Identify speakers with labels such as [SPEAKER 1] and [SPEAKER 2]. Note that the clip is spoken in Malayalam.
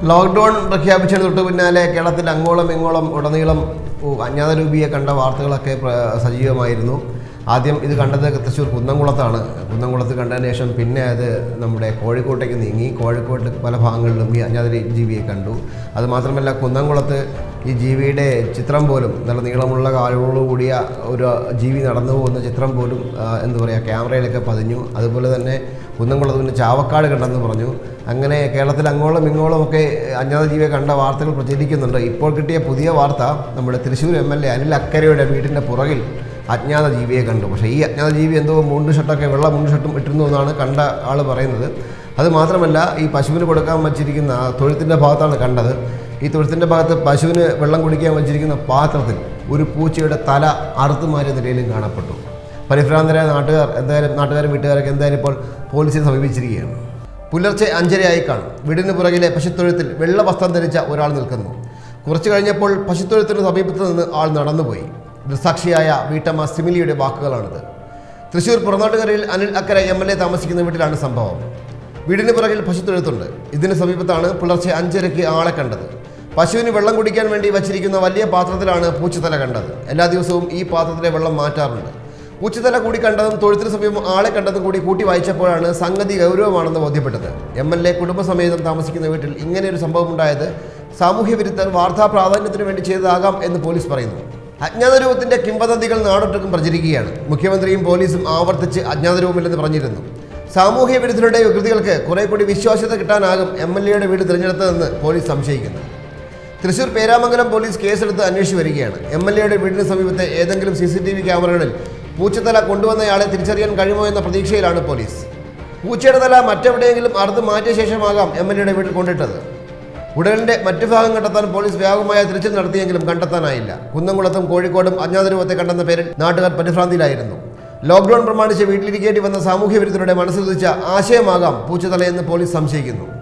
[SPEAKER 1] ലോക്ക്ഡൗൺ പ്രഖ്യാപിച്ചതിന് തൊട്ട് പിന്നാലെ കേരളത്തിൽ അങ്ങോളം ഇങ്ങോളം ഉടനീളം ഓ, അജ്ഞാത രൂപിയെ കണ്ട വാർത്തകളൊക്കെ പ്ര- സജീവമായിരുന്നു ആദ്യം ഇത് കണ്ടത് തൃശ്ശൂർ കുന്നംകുളത്താണ് കുന്നംകുളത്ത് കണ്ടതിന് ശേഷം പിന്നെ അത് നമ്മുടെ കോഴിക്കോട്ടേക്ക് നീങ്ങി കോഴിക്കോട്ട് പല ഭാഗങ്ങളിലും ഈ അജ്ഞാത ജീവിയെ കണ്ടു അത് മാത്രമല്ല കുന്നംകുളത്ത് ഈ ജീവിയുടെ ചിത്രം പോലും നല്ല നീളമുള്ള കാലുകളോടുകൂടിയ ഒരു ജീവി നടന്നു പോകുന്ന ചിത്രം പോലും ആ, എന്താ പറയുക ക്യാമറയിലൊക്കെ പതിഞ്ഞു അതുപോലെ തന്നെ കുന്നംകുളത്ത് പിന്നെ ചാവക്കാട് കണ്ടെന്ന് പറഞ്ഞു അങ്ങനെ കേരളത്തിൽ അങ്ങോളം ഇങ്ങോളം ഒക്കെ അജ്ഞാത ജീവിയെ കണ്ട വാർത്തകൾ പ്രചരിക്കുന്നുണ്ട് ഇപ്പോൾ കിട്ടിയ പുതിയ വാർത്ത നമ്മുടെ Thrissur M L A Anil അക്കരയുടെ വീടിൻ്റെ പുറകിൽ അജ്ഞാത ജീവിയെ കണ്ടു പക്ഷേ ഈ അജ്ഞാത ജീവി എന്തോ മുണ്ട് ഷർട്ടൊക്കെ വെള്ള മുണ്ട് ഷർട്ടും ഇട്ടിരുന്നു എന്നാണ് കണ്ട ആൾ പറയുന്നത് അത് മാത്രമല്ല ഈ പശുവിന് കൊടുക്കാൻ വച്ചിരിക്കുന്ന ആ തൊഴുത്തിൻ്റെ ഭാഗത്താണ് കണ്ടത് ഈ തൊഴുത്തിൻ്റെ ഭാഗത്ത് പശുവിന് വെള്ളം കുടിക്കാൻ വച്ചിരിക്കുന്ന പാത്രത്തിൽ ഒരു പൂച്ചയുടെ തല അറുത്തു മാറിയ നിലയിലും കാണപ്പെട്ടു പരിഭ്രാന്തരായ നാട്ടുകാർ എന്തായാലും നാട്ടുകാരും വീട്ടുകാരൊക്കെ എന്തായാലും ഇപ്പോൾ പോലീസിനെ സമീപിച്ചിരിക്കുകയാണ് പുലർച്ചെ അഞ്ചരയായി കാണും വീടിന് പുറകിലെ പശുത്തൊഴുത്തിൽ വെള്ള വസ്ത്രം ധരിച്ച ഒരാൾ നിൽക്കുന്നു കുറച്ചു കഴിഞ്ഞപ്പോൾ പശുത്തൊഴുത്തിന് സമീപത്ത് നിന്ന് ആൾ നടന്നുപോയി ദൃസാക്ഷിയായ വീട്ടമ്മ സിമിലിയുടെ വാക്കുകളാണിത് തൃശൂർ പുറനാട്ടുകരയിൽ Anil Akkara M L A താമസിക്കുന്ന വീട്ടിലാണ് സംഭവം വീടിന് പുറകിൽ പശുത്തൊഴുത്തുണ്ട് ഇതിന് സമീപത്താണ് പുലർച്ചെ അഞ്ചരയ്ക്ക് ആളെ കണ്ടത് പശുവിന് വെള്ളം കുടിക്കാൻ വേണ്ടി വച്ചിരിക്കുന്ന വലിയ പാത്രത്തിലാണ് പൂച്ചത്തല കണ്ടത് എല്ലാ ദിവസവും ഈ പാത്രത്തിലെ വെള്ളം മാറ്റാറുണ്ട് പൂച്ചത്തല കൂടി കണ്ടതും തൊഴുത്തിന് സമീപം ആളെ കണ്ടതും കൂടി കൂട്ടി വായിച്ചപ്പോഴാണ് സംഗതി ഗൗരവമാണെന്ന് ബോധ്യപ്പെട്ടത് എം എൽ എ കുടുംബസമേതം താമസിക്കുന്ന വീട്ടിൽ ഇങ്ങനെ ഒരു സംഭവം ഉണ്ടായത് സാമൂഹ്യ വിരുദ്ധർ വാർത്താ പ്രാധാന്യത്തിന് വേണ്ടി ചെയ്തതാകാം എന്ന് പോലീസ് പറയുന്നു അജ്ഞാത രൂപത്തിന്റെ കിംവദന്തികൾ നാടൊട്ടുക്കും പ്രചരിക്കുകയാണ് മുഖ്യമന്ത്രിയും പോലീസും ആവർത്തിച്ച് അജ്ഞാത രൂപമില്ലെന്ന് പറഞ്ഞിരുന്നു സാമൂഹ്യ വിരുദ്ധരുടെ വികൃതികൾക്ക് കുറെ കൂടി വിശ്വാസ്യത കിട്ടാനാകും എം എൽ എയുടെ വീട് തിരഞ്ഞെടുത്തതെന്ന് പോലീസ് സംശയിക്കുന്നു തൃശൂർ പേരാമംഗലം പോലീസ് കേസെടുത്ത് അന്വേഷിച്ച് വരികയാണ് എം എൽ എയുടെ വീടിന് സമീപത്തെ ഏതെങ്കിലും സി സി ടി വി ക്യാമറകളിൽ പൂച്ചത്തല കൊണ്ടുവന്നയാളെ തിരിച്ചറിയാൻ കഴിയുമോ എന്ന പ്രതീക്ഷയിലാണ് പോലീസ് പൂച്ചയുടെ തല മറ്റെവിടെയെങ്കിലും അറുത്ത് മാറ്റിയ ശേഷമാകാം എം എൽ എയുടെ വീട്ടിൽ കൊണ്ടിട്ടത് ഉടലിന്റെ മറ്റു ഭാഗം കണ്ടെത്താൻ പോലീസ് വ്യാപകമായ തിരച്ചിൽ നടത്തിയെങ്കിലും കണ്ടെത്താനായില്ല കുന്നംകുളത്തും കോഴിക്കോടും അജ്ഞാത രൂപത്തെ കണ്ടെന്ന പേരിൽ നാട്ടുകാർ പരിഭ്രാന്തിയിലായിരുന്നു ലോക്ക്ഡൌൺ പ്രമാണിച്ച് വീട്ടിലിരിക്കേണ്ടി വന്ന സാമൂഹ്യ വിരുദ്ധരുടെ മനസ്സിലുദിച്ച ആശയമാകാം പൂച്ചതലയെന്ന് പോലീസ് സംശയിക്കുന്നു